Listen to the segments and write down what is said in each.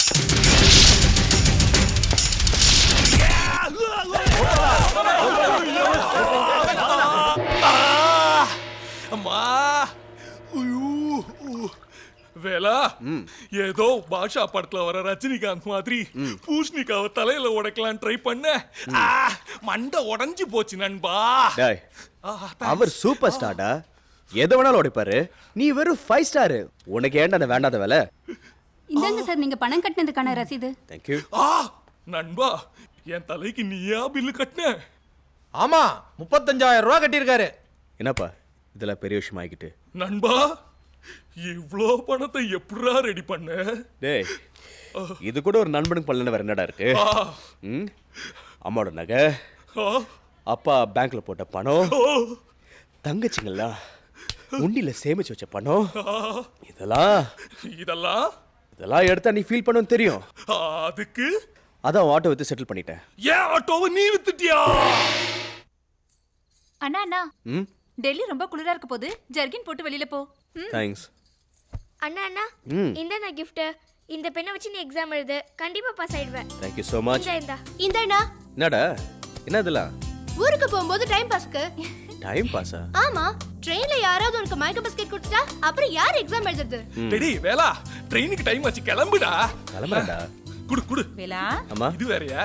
அம்மா ஐயோ வேலா ஏதோ பாஷா படத்துல வர ரஜினிகாந்த் மாதிரி பூஷ்ணிக்காவை தலையில உடைக்கலாம் ட்ரை பண்ண ஆ, மண்டை உடைஞ்சு போச்சு நண்பா டேய் ஆ, அவர் சூப்பர் ஸ்டார்டா எதை வேணாலும் உடைப்பாரு நீ வெறும் ஃபைவ் ஸ்டாரு உனக்கு ஏன்டா அந்த வேண்டாத வேலை இந்தாங்க சார் நீங்க பணம் கட்டினதுக்கான ரசீது தேங்க்யூ ஆ நண்பா என் தலைக்கு நீயா பில்லு கட்டின ஆமா முப்பத்தஞ்சாயிரம் ரூபா கட்டியிருக்காரு என்னப்பா இதெல்லாம் பெரிய விஷயம் ஆகிக்கிட்டு நண்பா இவ்ளோ பணத்தை எப்படிடா ரெடி பண்ண டேய் இது கூட ஒரு நண்பனுக்கு பண்ணல வேற என்னடா இருக்கு ஆ, ம் அம்மாவோட நகை ஆ, அப்பா பேங்க்ல போட்ட பணம் ஓ, தங்கச்சிங்களா உண்டில சேமிச்சு வச்ச பணம் ஆ, இதெல்லாம் இதெல்லாம் இதெல்லாம் எடுத்தா நீ ஃபீல் பண்ணும் தெரியும் ஆ, அதுக்கு அதான் ஆட்டோ வித்து செட்டில் பண்ணிட்டேன் ஏன் ஆட்டோவை நீ வித்துட்டியா அண்ணா அண்ணா ம் டெல்லி ரொம்ப குளிரா இருக்க போது ஜர்கின் போட்டு வெளியில போ ம் தேங்க்ஸ் அண்ணா அண்ணா ம். இந்த நான் gift இந்த பெண்ணை வச்சு நீ எக்ஸாம் எழுது கண்டிப்பா பாஸ் ஆயிடுவேன் தேங்க்யூ ஸோ மச் இந்த இந்தா இந்தாண்ணா என்னடா என்ன இதெல்லாம் ஊருக்கு போகும்போது டைம் பாஸ்க்கு டைம் பாஸா ஆமா ட்ரெயின்ல யாராவது உனக்கு மயக்க பிஸ்கெட் கொடுத்துட்டா அப்புறம் யார் எக்ஸாம் எழுதுறது டேடி வேலா ட்ரெயினுக்கு டைம் ஆச்சு கிளம்புடா கிளம்புறேன்டா குடு குடு வேலா அம்மா இது வேறயா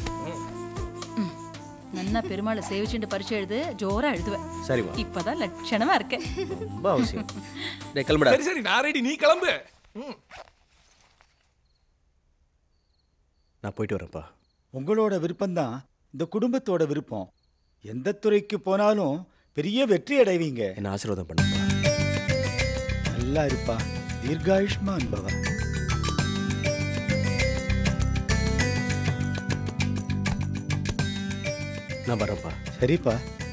நன்னா பெருமாளை சேவிச்சுட்டு பரிச்சை எழுது ஜோரா எழுதுவேன் சரிம்மா இப்பதான் லட்சணமா இருக்கேன் ரொம்ப அவசியம் டேய் கிளம்புடா சரி சரி நான் ரெடி நீ கிளம்பு ம். நான் போயிட்டு வரேன்ப்பா உங்களோட விருப்பம்தான் இந்த குடும்பத்தோட விருப்பம் எந்த துறைக்கு போனாலும் பெரிய வெற்றி அடைவீங்க என்ன ஆசீர்வாதம் பண்ணுப்பா நல்லா இருப்பா தீர்காயுஷ்மான் பவ நான் வரேன்ப்பா சரிப்பா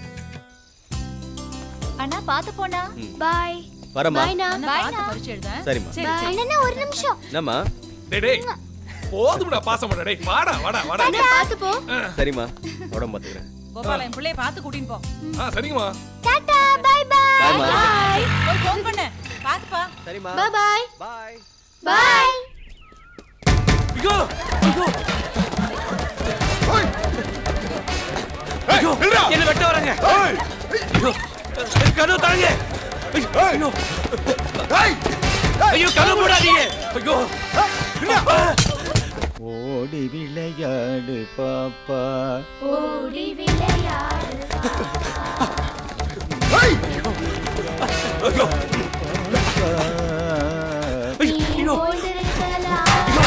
அண்ணா பாத்து போனா பாய் வரேம்மா பாய்ண்ணா நன்னா பார்த்து பரிச்சை எழுத சரி சரி சரி அண்ணா ஒரு நிமிஷம் என்னம்மா டேய் டேய் போதும்டா பாசம் பண்ண டேய் வாடா வாடா வாடா பார்த்து போ சரிம்மா உடம்பு பார்த்துக்கிறேன் கோபால என் பிள்ளைய பார்த்து கூட்டின்னு போ ஆ சரிங்கம்மா டாடா பை பை பாய்மா போய் ஃபோன் பண்ணு பாத்துப்பா சரிம்மா பை பாய் பாய் பாய் ஐயோ ஐயோ ஐயோ என்ன வெட்ட வராங்க ஐயோ கதவு தாங்க ஐயோ ஐயோ கதவு போடாதீங்க ஐயோ ஓடி விளையாடு பாப்பா ஓடி விளையாடு ஐயோ நீ ஓய்ந்திருக்கலாம்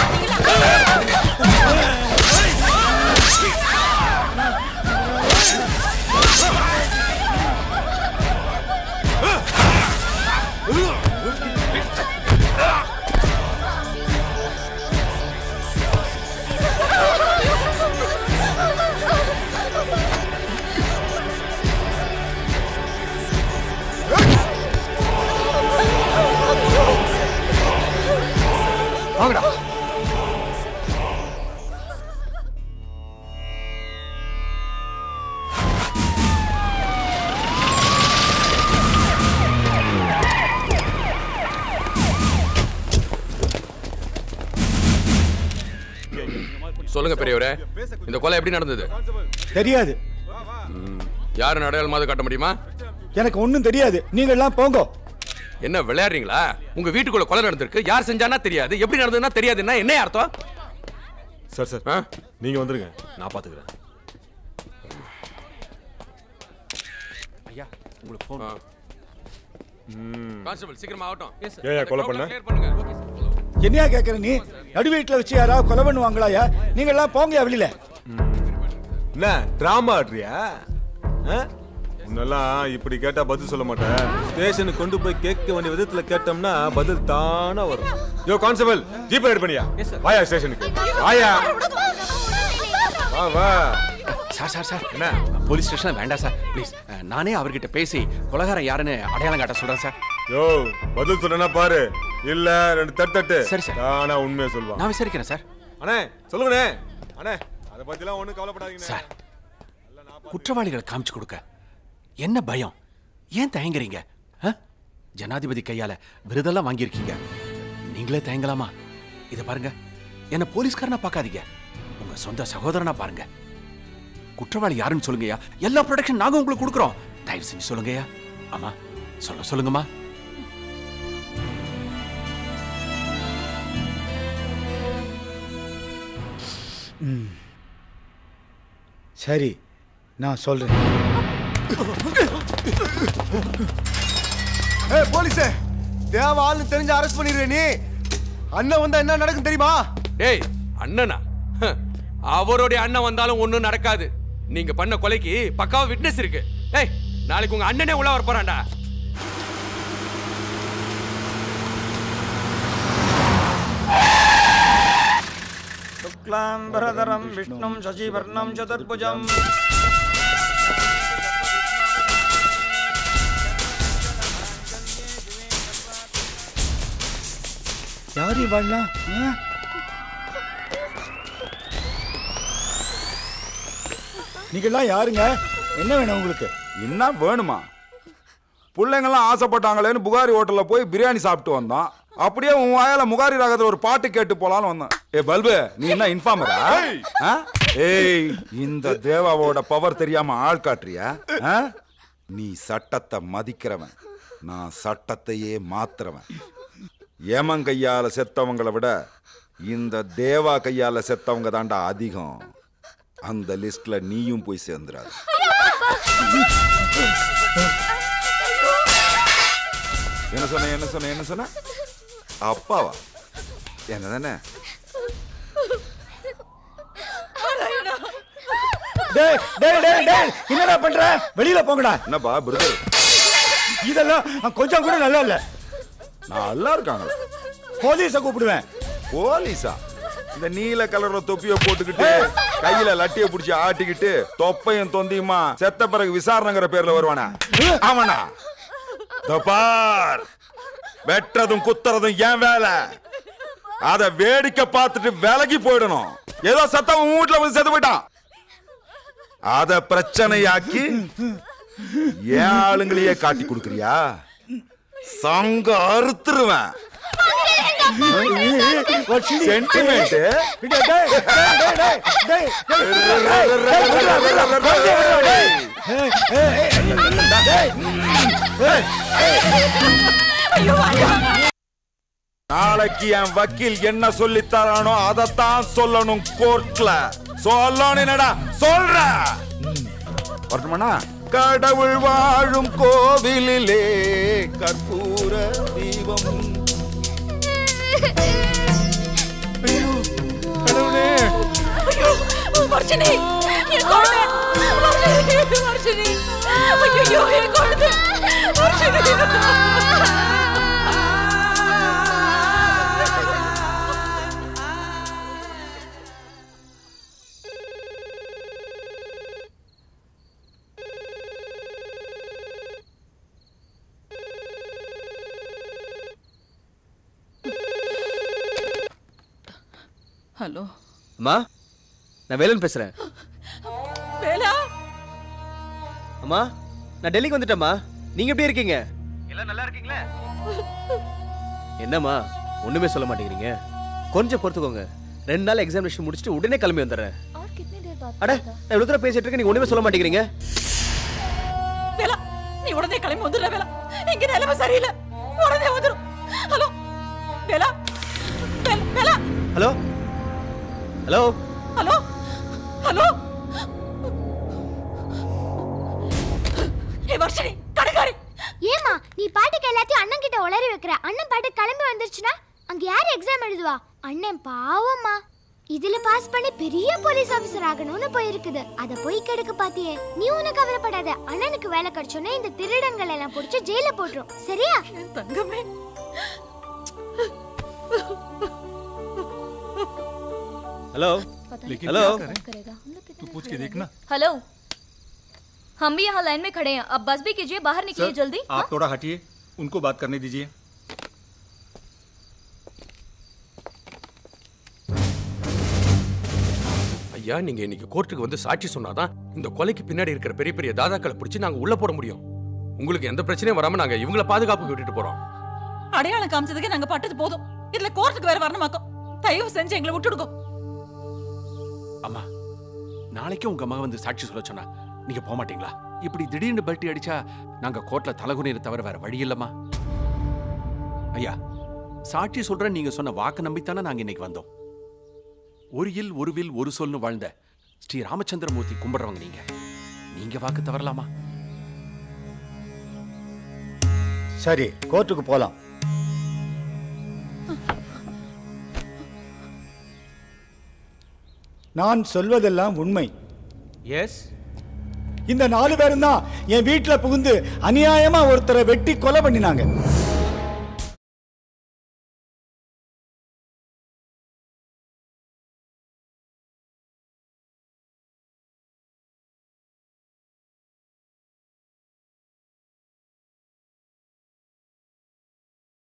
வாங்கடா சொல்லுங்க பெரியவரே இந்த கொலை எப்படி நடந்தது தெரியாது யாரும் அடையாளமாவது காட்ட முடியுமா எனக்கு ஒண்ணும் தெரியாது நீங்க எல்லாம் போங்க என்ன விளையாடுறீங்களா உங்க வீட்டுக்குள்ள கொலை நடந்திருக்கு யார் செஞ்சானா தெரியாது எப்படி நடந்ததுன்னா தெரியாதுன்னா என்ன அர்த்தம் சார் சார் ஆ? நீங்க வந்துருங்க நான் பாத்துக்கிறேன் ஐயா உங்களுக்கு போன் கான்ஸ்டபிள் சீக்கிரமா ஆகட்டும் ஏன் ஏன் கொலை பண்ண? கிளியர் பண்ணுங்க என்னையா கேக்குற நீ நடு வீட்டுல வச்சு யாராவது கொலை பண்ணுவாங்களாயா நீங்க எல்லாம் போங்கயா வெளியில என்ன டிராமா ஆடுறியா ஆ? உன்னெல்லாம் இப்படி கேட்டா பதில் சொல்ல மாட்டேன் ஸ்டேஷனுக்கு கொண்டு போய் கேட்க வேண்டிய விதத்துல கேட்டோம்னா பதில் தானா வரும் யோ கான்ஸ்டபிள் ஜிபே ரெடி பண்ணியா வாயா ஸ்டேஷனுக்கு வாயா வா வா சார் சார் சார் என்ன போலீஸ் ஸ்டேஷன் வேண்டாம் சார் ப்ளீஸ் நானே அவர்கிட்ட பேசி கொலகாரன் யாருன்னு அடையாளம் காட்ட சொல்றேன் சார் யோ பதில் சொல்றேன்னா பாரு இல்ல ரெண்டு தட்டு தட்டு சரி, சார். தானா உண்மையை சொல்லுவான் நான் விசாரிக்கிறேன் சார் அண்ணே சொல்லுங்கண்ணே அண்ணே அதை பத்திலாம் ஒண்ணும் கவலைப்படாதீங்க சார் குற்றவாளிகளை காமிச்சு கொடுக்க என்ன பயம் ஏன் தயங்குறீங்க ஆ? ஜனாதிபதி கையால விருதெல்லாம் வாங்கியிருக்கீங்க நீங்களே தயங்கலாமா இதை பாருங்க என்ன போலீஸ்காரனா பார்க்காதீங்க உங்க சொந்த சகோதரனா பாருங்க குற்றவாளி யாருன்னு சொல்லுங்கய்யா எல்லா ப்ரொடெக்ஷன் நாங்க உங்களுக்கு கொடுக்குறோம் தயவு செஞ்சு சொல்லுங்கய்யா ஆமா சொல்ல சொல்லுங்கம்மா ம் சரி நான் சொல்றேன் ஏய் போலீஸே தேவ ஆள்னு தெரிஞ்சு அரெஸ்ட் பண்ணிடுவே நீ அண்ணன் வந்தா என்ன நடக்கும் தெரியுமா டேய் அண்ணனா ஹ, அவருடைய அண்ணன் வந்தாலும் ஒண்ணும் நடக்காது நீங்க பண்ண கொலைக்கு பக்காவா விட்னஸ் இருக்கு ஏய் நாளைக்கு உங்க அண்ணனே உள்ள வர போறான்டா शुक्लाम्बरधरं विष्णुं शशिवर्णं चतुर्भुजम् யார் இவாள்லாம் ஆ? நீங்கெல்லாம் யாருங்க என்ன வேணும் உங்களுக்கு என்ன வேணுமா பிள்ளைங்கெல்லாம் ஆசைப்பட்டாங்களேன்னு புகாரி ஹோட்டல்ல போய் பிரியாணி சாப்பிட்டு வந்தோம் அப்படியே உன் வாயால முகாரி ராகத்துல ஒரு பாட்டு கேட்டு போலான்னு வந்தேன் ஏ பல்பு நீ என்ன இன்ஃபார்மரா ஆ? ஏய் இந்த தேவாவோட பவர் தெரியாம ஆள் காட்டுறியா ஆ? நீ சட்டத்தை மதிக்கிறவன் நான் சட்டத்தையே மாத்துறவன் ஏமன் கையால செத்தவங்களை விட இந்த தேவா கையால செத்தவங்க தாண்டா அதிகம் அந்த லிஸ்ட்ல நீயும் போய் சேர்ந்துடாது என்ன சொன்ன என்ன சொன்ன என்ன சொன்ன அப்பாவா என்ன தானே டேய் டேய் டேய் டேய் என்னடா பண்ற வெளியில போங்கடா என்னப்பா பிரதர் இதெல்லாம் கொஞ்சம் கூட நல்லா இல்ல நல்லா இருக்காங்களா போலீஸ கூப்பிடுவேன் போலீஸா இந்த நீல கலர்ல தொப்பிய போட்டுக்கிட்டு கையில லட்டிய புடிச்சு ஆட்டிக்கிட்டு தொப்பையும் தொந்தியுமா செத்த பிறகு விசாரணைங்கிற பேர்ல வருவானா ஆமாண்ணா இதோ பார் வெட்டுறதும் குத்துறதும் ஏன் வேலை அத வேடிக்கை பார்த்துட்டு விலகி போயிடணும் ஏதோ சத்தம் உன் வீட்டுல வந்து செத்து போயிட்டான் அத பிரச்சனையாக்கி ஏன் ஆளுங்களையே காட்டி கொடுக்குறியா சங்க அறுத்துருவேன் சென்டிமெண்ட் நாளைக்கு என் வக்கீல் என்ன சொல்லி தரானோ அதைத்தான் சொல்லணும் கோர்ட்ல சொல்லணும் என்னடா சொல்ற வரட்டுமாண்ணா கடவுள் வாழும் கோவிலிலே கற்பூர தீபம் ஐயோ வர்ஷினி என் குழந்தை வர்ஷினி வர்ஷினி ஐயோ என் குழந்தை வர்ஷினி ஹலோ அம்மா நான் வேலன் பேசுறேன் வேலா அம்மா நான் டெல்லிக்கு வந்துட்டேம்மா நீங்க எப்படி இருக்கீங்க எல்லாம் நல்லா இருக்கீங்களா என்னம்மா ஒண்ணுமே சொல்ல மாட்டேங்கிறீங்க கொஞ்சம் பொறுத்துக்கோங்க ரெண்டு நாள் எக்ஸாமினேஷன் முடிச்சுட்டு உடனே கிளம்பி வந்துடுறேன் அட நான் இவ்வளவு தூரம் பேசிட்டு இருக்கேன் நீங்க ஒண்ணுமே சொல்ல மாட்டேங்கிறீங்க வேலா நீ உடனே கிளம்பி வந்துடுற வேலா இங்க நிலைமை சரியில்லை உடனே வந்துடும் ஹலோ வேலா வேல- Vela hello hello hello hello ஏ வர்ஷினி கடைக்காரி ஏமா நீ பாட்டுக்கு எல்லாத்தையும் அண்ணன் கிட்ட உளறி வைக்கிற அண்ணன் பாட்டு கிளம்பி வந்துருச்சுன்னா அங்க யார் எக்ஸாம் எழுதுவா அண்ணன் பாவம்மா இதுல பாஸ் பண்ணி பெரிய போலீஸ் ஆபீசர் ஆகணும்னு போயிருக்குது அத போய் கெடுக்க பாத்தியே நீ ஒன்னும் கவலைப்படாத அண்ணனுக்கு வேலை கிடைச்சோன்னே இந்த திருடங்கள் எல்லாம் புடிச்சு ஜெயில போட்டுரும் சரியா தங்கமே हेलो लेकिन हेलो क्या करें? तू पूछ के देखना हेलो हम भी यहाँ लाइन में खड़े हैं अब बस भी कीजिए बाहर निकलिए सर, जल्दी आप थोड़ा हटिए उनको बात करने दीजिए ஐயா நீங்க இன்னைக்கு கோர்ட்டுக்கு வந்து சாட்சி சொன்னாதான் இந்த கொலைக்கு பின்னாடி இருக்கிற பெரிய பெரிய தாதாக்களை பிடிச்சு நாங்க உள்ள போட முடியும் உங்களுக்கு எந்த பிரச்சனையும் வராம நாங்க இவங்கள பாதுகாப்புக்கு விட்டுட்டு போறோம் அடையாளம் காமிச்சதுக்கு நாங்க பட்டது போதும் இதுல கோர்ட்டுக்கு வேற வரணுமாக்கோம் தயவு செஞ்சு எங்களை விட்டுடுங்க அம்மா நாளைக்கே உங்க அம்மா வந்து சாட்சி சொல்ல சொன்னா நீங்க போக மாட்டீங்களா இப்படி திடீர்னு பல்ட்டி அடிச்சா நாங்க கோர்ட்ல தலகுனியை தவிர வேற வழி இல்லம்மா ஐயா சாட்சி சொல்ற நீங்க சொன்ன வாக்கு நம்பித்தானே நாங்க இன்னைக்கு வந்தோம் ஒரு இல் ஒரு வில் ஒரு சொல்னு வாழ்ந்த ஸ்ரீ ராமச்சந்திரமூர்த்தி கும்பிடுறவங்க நீங்க நீங்க வாக்கு தவறலாமா சரி கோர்ட்டுக்கு போலாம் நான் சொல்வதெல்லாம் உண்மை எஸ் இந்த நாலு பேரும் தான் என் வீட்டுல புகுந்து அநியாயமா ஒருத்தரை வெட்டி கொலை பண்ணினாங்க